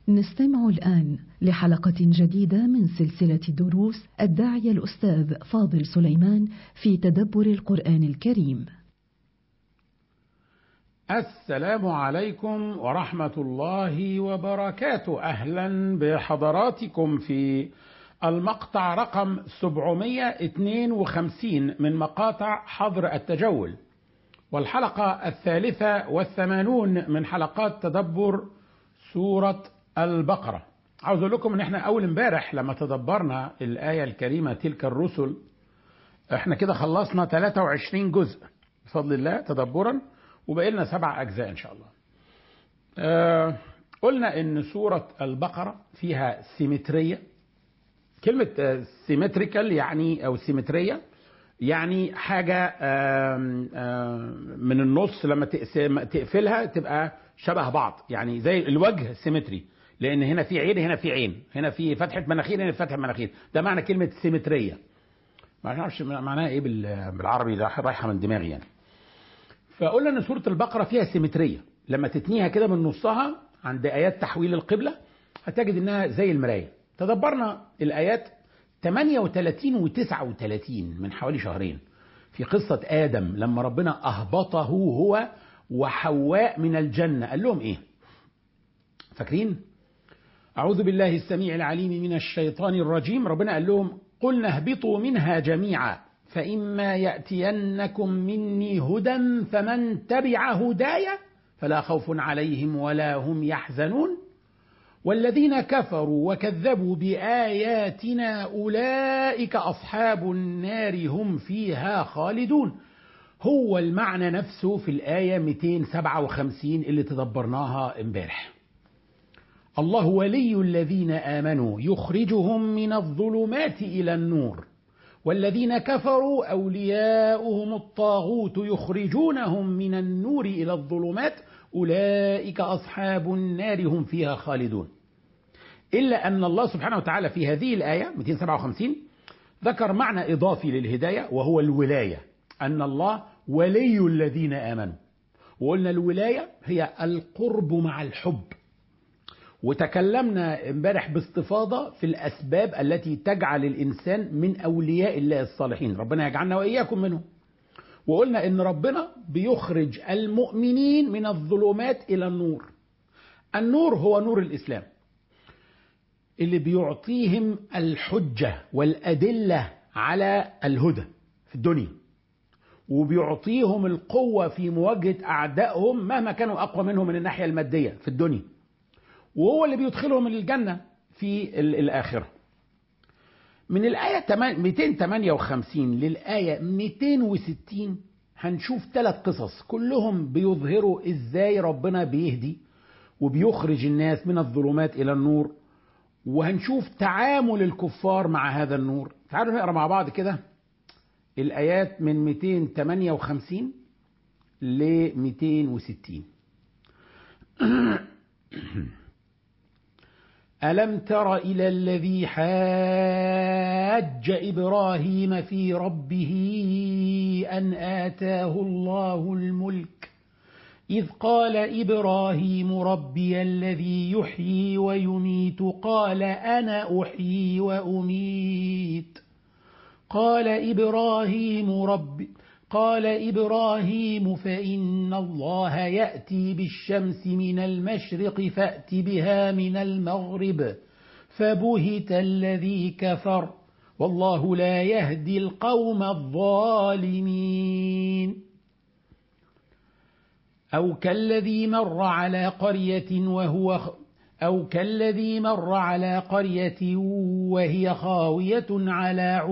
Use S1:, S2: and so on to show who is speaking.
S1: نستمع الآن لحلقة جديدة من سلسلة دروس الداعية الأستاذ فاضل سليمان في تدبر القرآن الكريم.
S2: السلام عليكم ورحمة الله وبركاته، أهلا بحضراتكم في المقطع رقم 752 من مقاطع حظر التجول، والحلقة الثالثة والثمانون من حلقات تدبر سورة البقرة عاوز اقول لكم ان احنا اول امبارح لما تدبرنا الايه الكريمه تلك الرسل احنا كده خلصنا 23 جزء بفضل الله تدبرا وبقي لنا سبع اجزاء ان شاء الله آه قلنا ان سوره البقره فيها سيمتريه كلمه سيمتريكال يعني او سيمتريه يعني حاجه آه آه من النص لما تقفلها تبقى شبه بعض يعني زي الوجه سيمتري لان هنا في عين هنا في عين هنا في فتحه مناخير هنا في فتحه مناخير ده معنى كلمه سيمتريه ما اعرفش معناها ايه بالعربي ده رايحه من دماغي يعني فقلنا ان سوره البقره فيها سيمتريه لما تتنيها كده من نصها عند ايات تحويل القبله هتجد انها زي المرايه تدبرنا الايات 38 و 39 من حوالي شهرين في قصه ادم لما ربنا اهبطه هو وحواء من الجنه قال لهم ايه فاكرين أعوذ بالله السميع العليم من الشيطان الرجيم ربنا قال لهم قلنا اهبطوا منها جميعا فإما يأتينكم مني هدى فمن تبع هداي فلا خوف عليهم ولا هم يحزنون والذين كفروا وكذبوا بآياتنا أولئك أصحاب النار هم فيها خالدون هو المعنى نفسه في الآية 257 اللي تدبرناها امبارح الله ولي الذين امنوا يخرجهم من الظلمات الى النور والذين كفروا اولياؤهم الطاغوت يخرجونهم من النور الى الظلمات اولئك اصحاب النار هم فيها خالدون الا ان الله سبحانه وتعالى في هذه الايه 257 ذكر معنى اضافي للهدايه وهو الولايه ان الله ولي الذين امنوا وقلنا الولايه هي القرب مع الحب وتكلمنا امبارح باستفاضه في الاسباب التي تجعل الانسان من اولياء الله الصالحين، ربنا يجعلنا واياكم منهم. وقلنا ان ربنا بيخرج المؤمنين من الظلمات الى النور. النور هو نور الاسلام. اللي بيعطيهم الحجه والادله على الهدى في الدنيا. وبيعطيهم القوه في مواجهه اعدائهم مهما كانوا اقوى منهم من الناحيه الماديه في الدنيا. وهو اللي بيدخلهم الجنة في الآخرة من الآية 258 للآية 260 هنشوف ثلاث قصص كلهم بيظهروا ازاي ربنا بيهدي وبيخرج الناس من الظلمات إلى النور وهنشوف تعامل الكفار مع هذا النور تعالوا نقرا مع بعض كده الآيات من 258 ل 260 ألم تر إلى الذي حاج إبراهيم في ربه أن آتاه الله الملك إذ قال إبراهيم ربي الذي يحيي ويميت قال أنا أحيي وأميت قال إبراهيم ربي قال إبراهيم فإن الله يأتي بالشمس من المشرق فأت بها من المغرب فبهت الذي كفر والله لا يهدي القوم الظالمين أو كالذي مر على قرية وهو أو كالذي مر على قرية وهي خاوية على